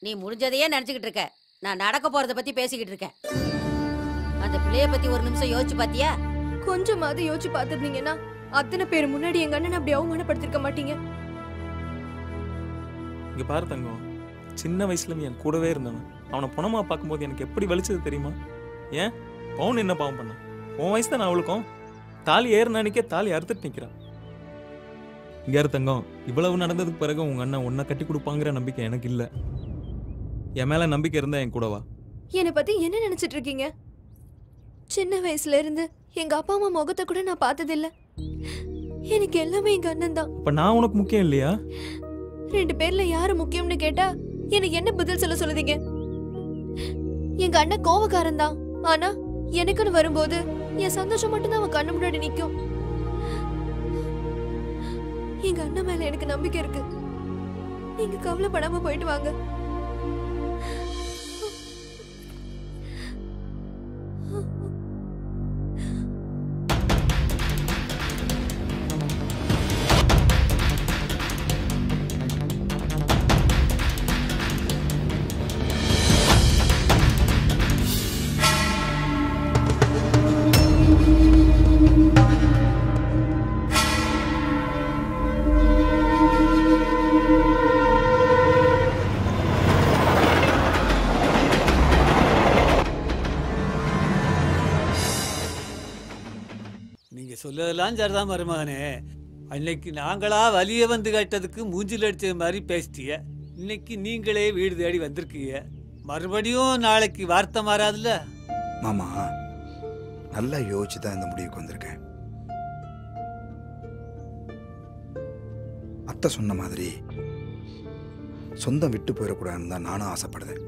நீ முடிஞ்சதையே நினைச்சுக்கிட்டு இருக்க நான் நடக்க போறத பத்தி பேசிக்கிட்டு இருக்கேன் அந்த பிள்ளைய பத்தி ஒரு நிமிஷம் யோசிச்சு பாத்தியா கொஞ்சமாவது யோசிச்சு பார்த்திருந்தீங்கன்னா அத்தனை பேர் முன்னாடி எங்க அண்ணன் அப்படி அவமானப்படுத்திருக்க மாட்டீங்க இங்க பாரு தங்கம் சின்ன வயசுல இருந்து என் கூடவே இருந்தவன் அவனை பணமா பார்க்கும்போது எனக்கு எப்படி வலிச்சது தெரியுமா ஏன் பவுன் என்ன பாவம் பண்ண உன் வயசு தான் அவளுக்கும் தாலி ஏறின அன்னைக்கே தாலி அறுத்துட்டு நிக்கிறான் இங்க இரு தங்கம் இவ்வளவு நடந்ததுக்கு பிறகு உங்க அண்ணன் உன்னை கட்டி கொடுப்பாங்கிற நம்பிக்கை எனக்கு இல்ல என் மேல நம்பிக்கை இருந்தா என் கூடவா என்னை பத்தி என்ன நினைச்சிட்டு இருக்கீங்க சின்ன வயசுல இருந்து எங்க அப்பா அம்மா முகத்தை கூட நான் பார்த்ததில்ல எனக்கு எல்லாமே எங்க அண்ணன் தான் அப்ப நான் உனக்கு முக்கியம் இல்லையா ரெண்டு பேர்ல யாரு முக்கியம்னு கேட்டா எனக்கு என்ன பதில் சொல்ல சொல்லுதீங்க எங்க அண்ணன் கோவக்காரன் தான் ஆனா எனக்குன்னு வரும்போது என் சந்தோஷம் மட்டும்தான் அவன் கண்ணு முன்னாடி நிக்கும் எங்க அண்ணன் மேல எனக்கு நம்பிக்கை இருக்கு நீங்க கவலைப்படாம போயிட்டு வாங்க நீங்க சொல்லதெல்லாம் சரிதான் மருமகனே அன்னைக்கு நாங்களா வலிய வந்து கேட்டதுக்கு மூஞ்சில் அடிச்ச மாதிரி பேசிட்டிய இன்னைக்கு நீங்களே வீடு தேடி வந்திருக்கீங்க மறுபடியும் நாளைக்கு வார்த்தை மாறாதுல்ல மாமா நல்லா யோசிச்சு தான் இந்த முடிவுக்கு வந்திருக்கேன் அத்தை சொன்ன மாதிரி சொந்தம் விட்டு போயிடக்கூடாதுன்னு தான் நானும் ஆசைப்படுறேன்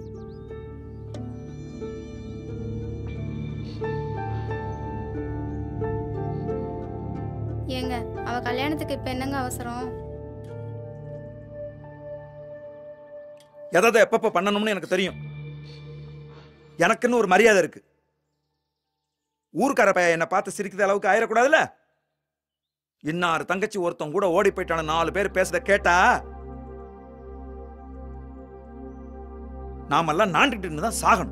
ஏங்க அவ கல்யாணத்துக்கு இப்ப என்னங்க அவசரம் எதை எப்பப்ப பண்ணணும்னு எனக்கு தெரியும் எனக்குன்னு ஒரு மரியாதை இருக்கு ஊர்க்கார பையன் என்னை பார்த்து சிரிக்கிற அளவுக்கு ஆயிடக்கூடாதுல்ல இன்னாரு தங்கச்சி ஒருத்தன் கூட ஓடி போயிட்டான நாலு பேர் பேசுறத கேட்டா நாமெல்லாம் நாண்டுகிட்டு தான் சாகணும்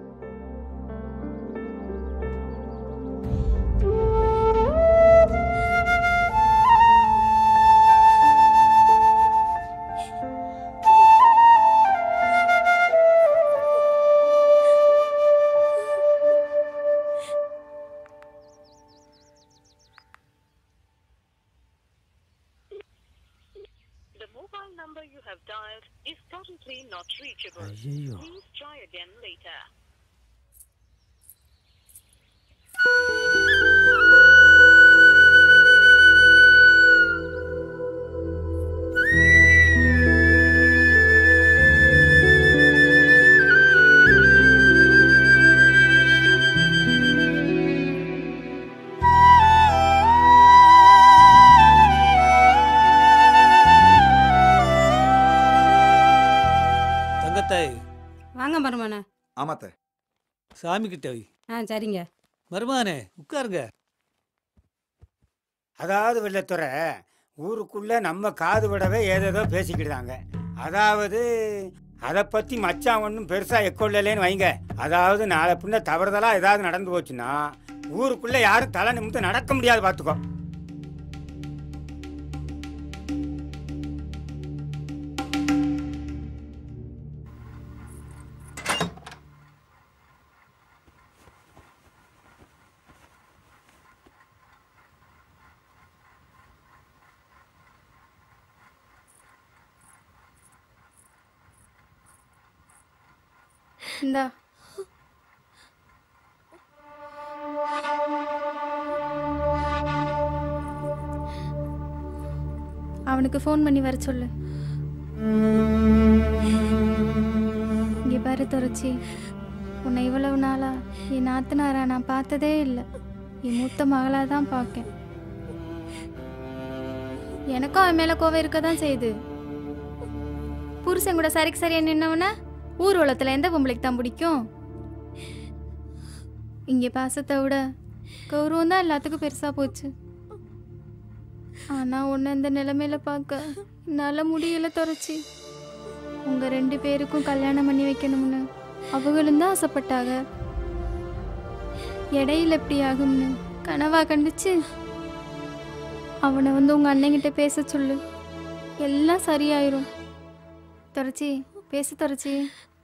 The mobile number you have dialed is currently not reachable. ஐயையோ. Please try again later. தங்கத்தாய் வாங்க மருமனே ஆமாத்த சாமி கிட்ட வை ஆ சரிங்க மருமகனே உட்காருங்க அதாவது வெள்ளத்துறை ஊருக்குள்ள நம்ம காது விடவே ஏதேதோ பேசிக்கிட்டாங்க அதாவது அதை பற்றி மச்சான் ஒன்றும் பெருசாக எக்கொள்ளலேன்னு வைங்க அதாவது நாளை பின்ன தவறுதலாக ஏதாவது நடந்து போச்சுன்னா ஊருக்குள்ளே யாரும் தலை நிமிந்து நடக்க முடியாது பார்த்துக்கோ இந்தா அவனுக்கு ஃபோன் பண்ணி வர சொல்லு இங்கே பாரு துறச்சி உன்னை இவ்வளவு நாளா என் நாத்தனாரா நான் பார்த்ததே இல்லை என் மூத்த மகளாக தான் பார்க்கேன் எனக்கும் அவன் மேலே கோவம் இருக்க தான் செய்யுது புருஷன் கூட சரிக்கு சரியா நின்னவன ஊர் உலகத்தில் எந்த பொம்பளைக்கு தான் பிடிக்கும் இங்கே பாசத்தை விட கௌரவம் தான் எல்லாத்துக்கும் பெருசாக போச்சு ஆனால் உன்னை இந்த நிலைமையில பார்க்க என்னால் முடியல துறச்சி உங்க ரெண்டு பேருக்கும் கல்யாணம் பண்ணி வைக்கணும்னு அவங்களும் தான் ஆசைப்பட்டாங்க இடையில எப்படி ஆகும்னு கனவா கண்டுச்சு அவனை வந்து உங்க அண்ணங்கிட்ட பேச சொல்லு எல்லாம் சரியாயிரும் துறச்சி பேச துறச்சி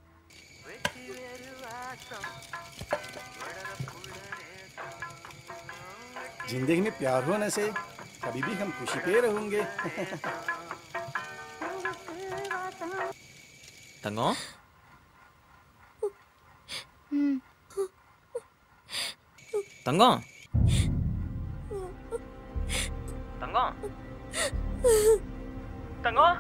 जिंदगी में प्यार होने से कभी भी हम खुशी पे रहोगे தங்கம் ம் தங்கம் தங்கம் தங்கம்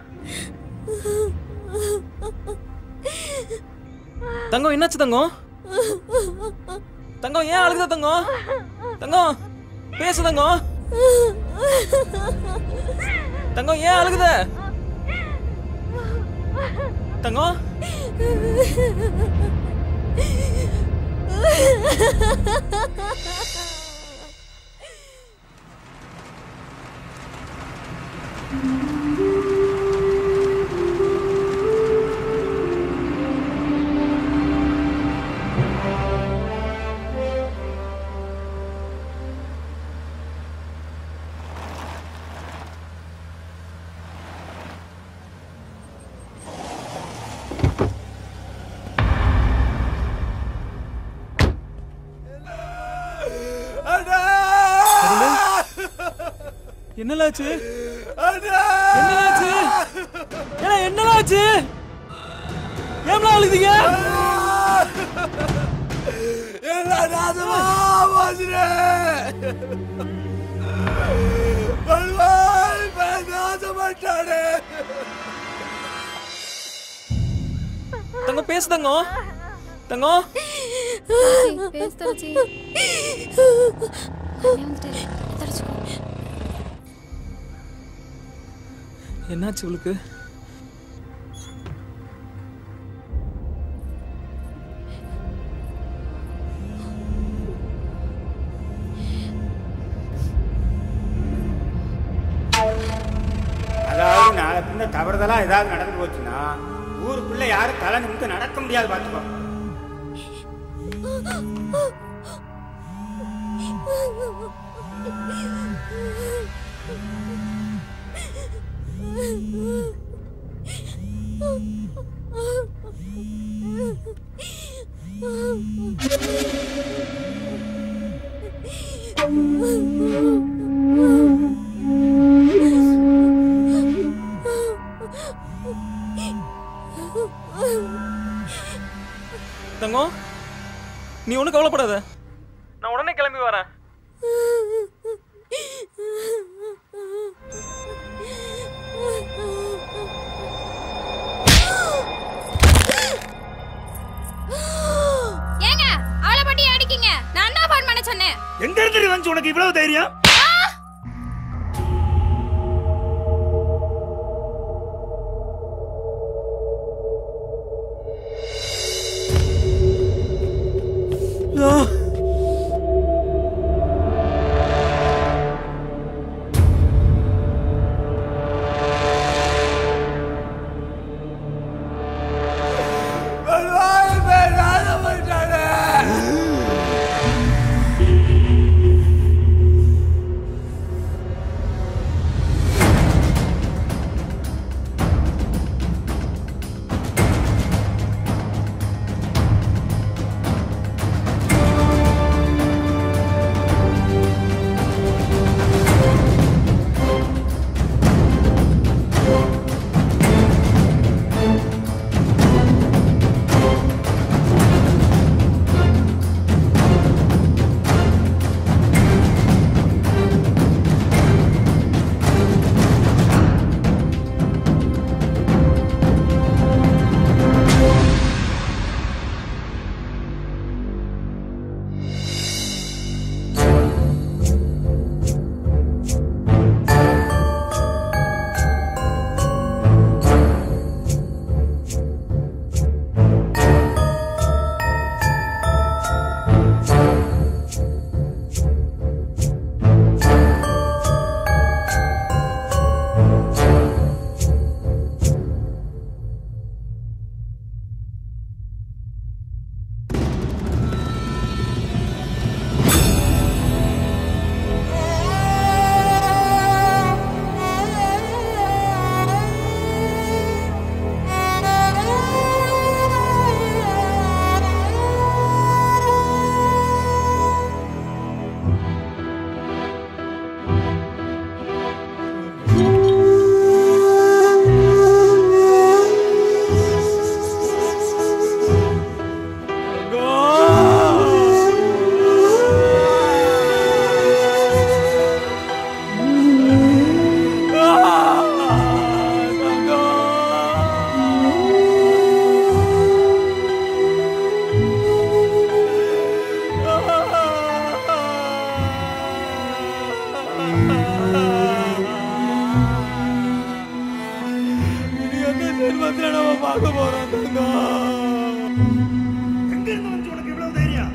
தங்கம் என்னாச்சு தங்கம் தங்கம் ஏன் அழுகுத தங்கம் தங்கம் பேசு தங்கம் தங்கம் ஏன் அழுகுத தங்கம் என்னலாச்சு என்னலாச்சு ஏன்னா என்னலாச்சு ஏம்லாம் அழுதீங்க தங்கம் பேசு தங்கம் தங்கம் துறச்சி, பேசு துறச்சி அண்ணே வந்துட்டாரு. துறச்சிக்கோ. என்னாச்சு இவளுக்கு அதாவது நாளை பின்ன தவறுதலா ஏதாவது நடந்து போச்சுன்னா ஊருக்குள்ள யாரும் தலை நிமிந்து நடக்க முடியாது பார்த்துக்கோ தங்கம் நீ ஒன்றும் கவலைப்படாத நான் உடனே கிளம்பி வரேன் ஏங்க அவளை பட்டி அடிக்கீங்க நான் தான் ஃபோன் பண்ண சொன்னேன் எங்க இருந்து வந்து உனக்கு இவ்வளவு தைரியம் எங்க இருந்து வந்து உனக்கு இவ்வளவு தைரியம்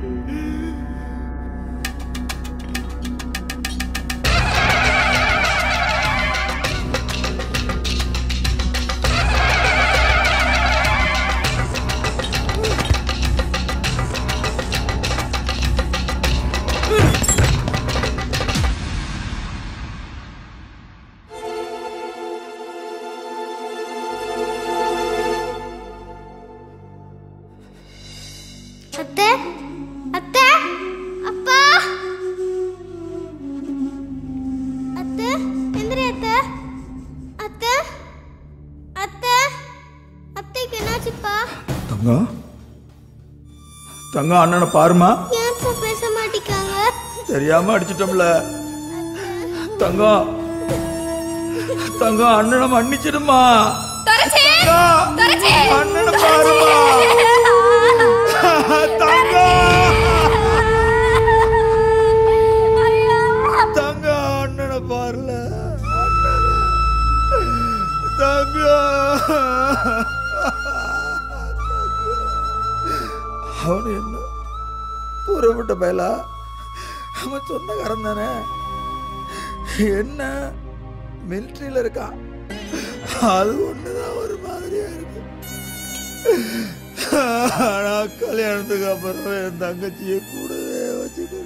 அத்தை அத்தை அப்பா அத்தை எந்திரி அத்தை அத்தை அத்தை அத்தைக்கு என்னாச்சுப்பா தங்கம் தங்கம் அண்ணனை பாருமா ஏன் பேச மாட்டேங்காங்க தெரியாம அடிச்சிட்டோம்ல தங்கம் தங்கம் அண்ணனை மன்னிச்சிடுமா துரைச்சி தங்கம், துரைச்சி அண்ணனை பாருமா தங்கம் அண்ணனை பாருல தங்கம் அவனு என்ன புறப்பட்ட பயலா அவன் சொந்தக்காரன் தானே என்ன மிலிட்ரியில இருக்கான் அது ஒண்ணுதான் ஒரு மாதிரியா இருக்கு ஆனா கல்யாணத்துக்கு அப்புறம் என் தங்கச்சியை கூடவே வச்சுட்டு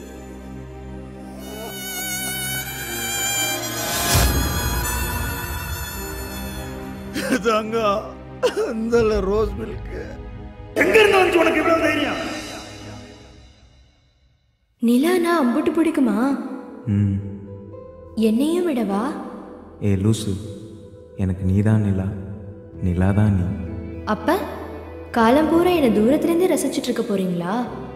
தங்கம் இந்த ரோஸ் மில்க் எங்க இருந்து வந்து உனக்கு இவ்வளவு தைரியம் நிலானா அம்புட்டு பிடிக்குமா ம் என்னையும் விடவா ஏ லூசு எனக்கு நீதான் நிலா நிலா தான் நீ அப்ப காலம் பூரா என்னை தூரத்துலேருந்தே ரசிச்சிட்டு இருக்க போறீங்களா